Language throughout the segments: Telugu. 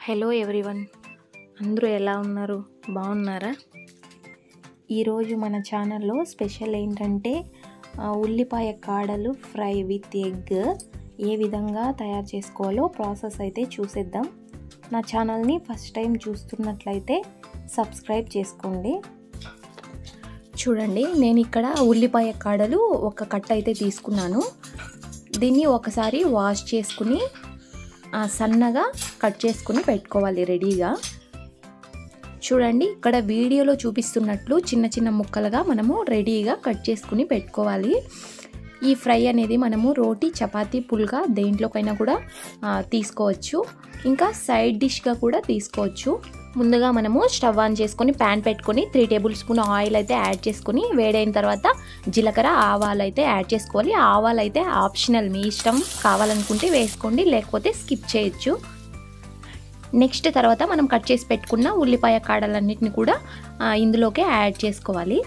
హలో ఎవ్రీవన్ అందరూ ఎలా ఉన్నారు బాగున్నారా ఈరోజు మన ఛానల్లో స్పెషల్ ఏంటంటే ఆ, ఉల్లిపాయ కాడలు ఫ్రై విత్ ఎగ్ ఏ విధంగా తయారు చేసుకోవాలో ప్రాసెస్ అయితే చూసేద్దాం నా ఛానల్ని ఫస్ట్ టైం చూస్తున్నట్లయితే సబ్స్క్రైబ్ చేసుకోండి చూడండి నేను ఇక్కడ ఉల్లిపాయ కాడలు ఒక కట్ట అయితే తీసుకున్నాను దీన్ని ఒకసారి వాష్ చేసుకుని ఆ, సన్నగా కట్ చేసుకుని పెట్టుకోవాలి రెడీగా చూడండి ఇక్కడ వీడియోలో చూపిస్తున్నట్లు చిన్న చిన్న ముక్కలుగా మనము రెడీగా కట్ చేసుకుని పెట్టుకోవాలి ఈ ఫ్రై అనేది మనము రోటీ చపాతీ పుల్గా దేంట్లోకైనా కూడా ఆ, తీసుకోవచ్చు ఇంకా సైడ్ డిష్గా కూడా తీసుకోవచ్చు ముందుగా మనము స్టవ్ ఆన్ చేసుకొని ప్యాన్ పెట్టుకొని త్రీ టేబుల్ స్పూన్ ఆయిల్ అయితే యాడ్ చేసుకొని వేడైన తర్వాత జీలకర్ర ఆవాలు అయితే యాడ్ చేసుకోవాలి ఆవాలు అయితే ఆప్షనల్ మీ ఇష్టం కావాలనుకుంటే వేసుకోండి లేకపోతే స్కిప్ చేయొచ్చు నెక్స్ట్ తర్వాత మనం కట్ చేసి పెట్టుకున్న ఉల్లిపాయ కాడలన్నిటిని కూడా ఆ, ఇందులోకే యాడ్ చేసుకోవాలి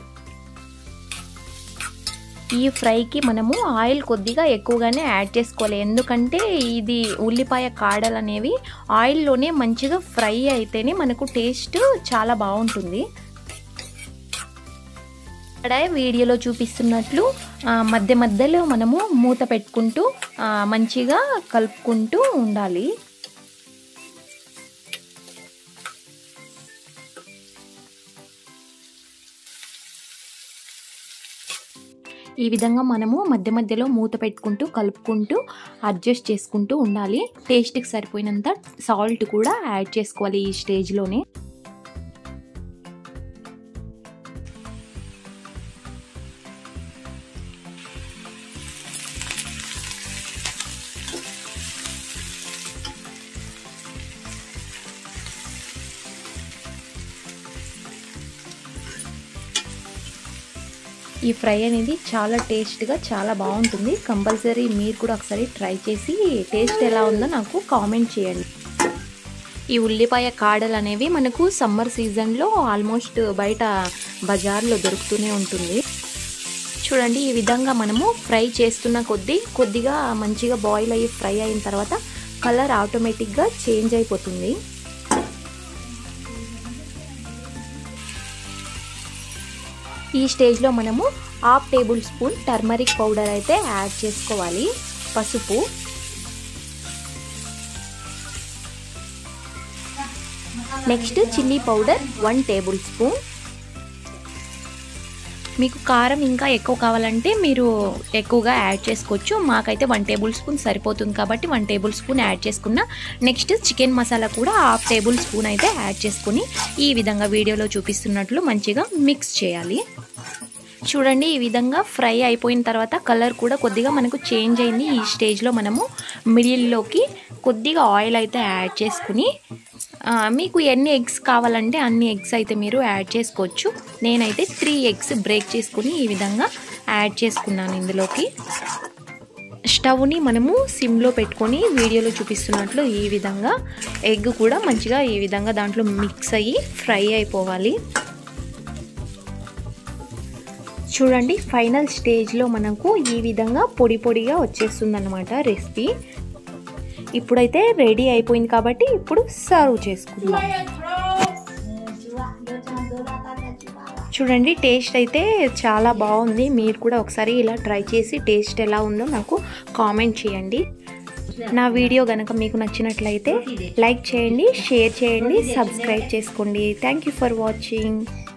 ఈ ఫ్రైకి మనము ఆయిల్ కొద్దిగా ఎక్కువగానే యాడ్ చేసుకోవాలి ఎందుకంటే ఇది ఉల్లిపాయ కాడలు అనేవి ఆయిల్లోనే మంచిగా ఫ్రై అయితేనే మనకు టేస్ట్ చాలా బాగుంటుంది ఇక్కడ వీడియోలో చూపిస్తున్నట్లు ఆ, మధ్య మధ్యలో మనము మూత పెట్టుకుంటూ ఆ, మంచిగా కలుపుకుంటూ ఉండాలి ఈ విధంగా మనము మధ్య మధ్యలో మూత పెట్టుకుంటూ కలుపుకుంటూ అడ్జస్ట్ చేసుకుంటూ ఉండాలి టేస్ట్కి సరిపోయినంత సాల్ట్ కూడా యాడ్ చేసుకోవాలి ఈ స్టేజ్లోనే ఈ ఫ్రై అనేది చాలా టేస్ట్గా చాలా బాగుంటుంది కంపల్సరీ మీరు కూడా ఒకసారి ట్రై చేసి టేస్ట్ ఎలా ఉందో నాకు కామెంట్ చేయండి ఈ ఉల్లిపాయ కాడలు అనేవి మనకు సమ్మర్ సీజన్లో ఆల్మోస్ట్ బయట బజార్లో దొరుకుతూనే ఉంటుంది చూడండి ఈ విధంగా మనము ఫ్రై చేస్తున్న కొద్దీ కొద్దిగా మంచిగా బాయిల్ అయ్యి ఫ్రై అయిన తర్వాత కలర్ ఆటోమేటిక్గా చేంజ్ అయిపోతుంది ఈ స్టేజ్లో మనము half tablespoon turmeric powder అయితే యాడ్ చేసుకోవాలి పసుపు next chilli powder one tablespoon మీకు కారం ఇంకా ఎక్కువ కావాలంటే మీరు ఎక్కువగా యాడ్ చేసుకోవచ్చు మాకైతే వన్ టేబుల్ స్పూన్ సరిపోతుంది కాబట్టి వన్ టేబుల్ స్పూన్ యాడ్ చేసుకున్న నెక్స్ట్ చికెన్ మసాలా కూడా హాఫ్ టేబుల్ స్పూన్ అయితే యాడ్ చేసుకుని ఈ విధంగా వీడియోలో చూపిస్తున్నట్లు మంచిగా మిక్స్ చేయాలి చూడండి ఈ విధంగా ఫ్రై అయిపోయిన తర్వాత కలర్ కూడా కొద్దిగా మనకు చేంజ్ అయింది ఈ స్టేజ్లో మనము మిడిల్లోకి కొద్దిగా ఆయిల్ అయితే యాడ్ చేసుకుని ఆ, మీకు ఎన్ని ఎగ్స్ కావాలంటే అన్ని ఎగ్స్ అయితే మీరు యాడ్ చేసుకోవచ్చు నేనైతే త్రీ ఎగ్స్ బ్రేక్ చేసుకుని ఈ విధంగా యాడ్ చేసుకున్నాను ఇందులోకి స్టవ్ని మనము సిమ్లో పెట్టుకొని వీడియోలో చూపిస్తున్నట్లు ఈ విధంగా ఎగ్ కూడా మంచిగా ఈ విధంగా దాంట్లో మిక్స్ అయ్యి ఫ్రై అయిపోవాలి చూడండి ఫైనల్ స్టేజ్లో మనకు ఈ విధంగా పొడి పొడిగా వచ్చేస్తుంది అనమాట రెసిపీ ఇప్పుడైతే రెడీ అయిపోయింది కాబట్టి ఇప్పుడు సర్వ్ చేసుకుందాం చూడండి టేస్ట్ అయితే చాలా బాగుంది మీరు కూడా ఒకసారి ఇలా ట్రై చేసి టేస్ట్ ఎలా ఉందో నాకు కామెంట్ చేయండి నా వీడియో కనుక మీకు నచ్చినట్లయితే లైక్ చేయండి షేర్ చేయండి సబ్స్క్రైబ్ చేసుకోండి థ్యాంక్ యూ ఫర్ వాచింగ్